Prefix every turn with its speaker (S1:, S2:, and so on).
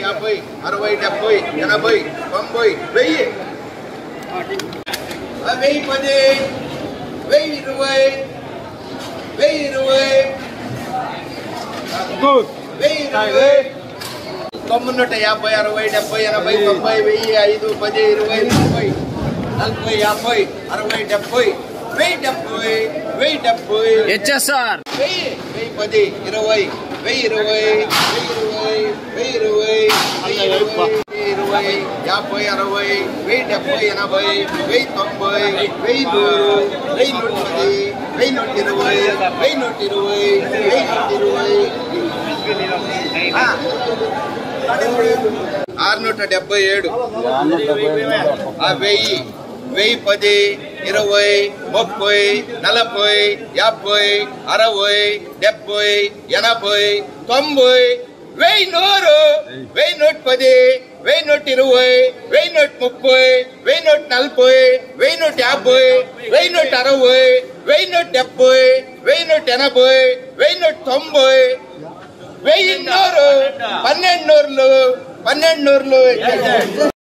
S1: యాభై అరవై డెబ్బై ఎనభై తొంభై వెయ్యి ఆ, వెయ్యి పది వెయ్యి ఇరవై వెయ్యి ఇరవై వెయ్యి ఇరవై తొమ్మిది నూట యాభై అరవై డెబ్బై ఎనభై తొంభై వెయ్యి ఐదు పది ఇరవై ముప్పై నలభై యాభై అరవై డెబ్బై వెయ్యి డెబ్బై వెయ్యి డెబ్బై
S2: హెచ్ఎస్ఆర్
S1: వెయ్యి వెయ్యి పది ఇరవై వెయ్యి ఇరవై వెయ్యి ఇరవై వెయ్యి ఇరవై వెయ్యి ఇరవై వెయ్యి ఇరవై యాభై అరవై వెయ్యి డెబ్బై ఎనభై వెయ్యి తొంభై వెయ్యి నూరు వెయ్యి నూట పది వెయ్యి నూట ఇరవై వెయ్యి నూట ఇరవై వెయ్యి నూట ఇరవై ఆ. ఆరు నూట డెబ్బై ఏడు ఆ వెయ్యి వెయ్యి పది ఇరవై ముప్పై నలభై యాభై అరవై డెబ్బై ఎనభై తొంభై వెయ్యి నూరు వెయ్యి నూట పది వెయ్యి నూట ఇరవై వెయ్యి నూట ముప్పై వెయ్యి నూట నలభై వెయ్యి నూట యాభై వెయ్యి నూట అరవై వెయ్యి నూట డెబ్బై వెయ్యి నూట ఎనభై వెయ్యి నూట తొంభై వెయ్యి నూరు పన్నెండు నూరులు పన్నెండు నూరులు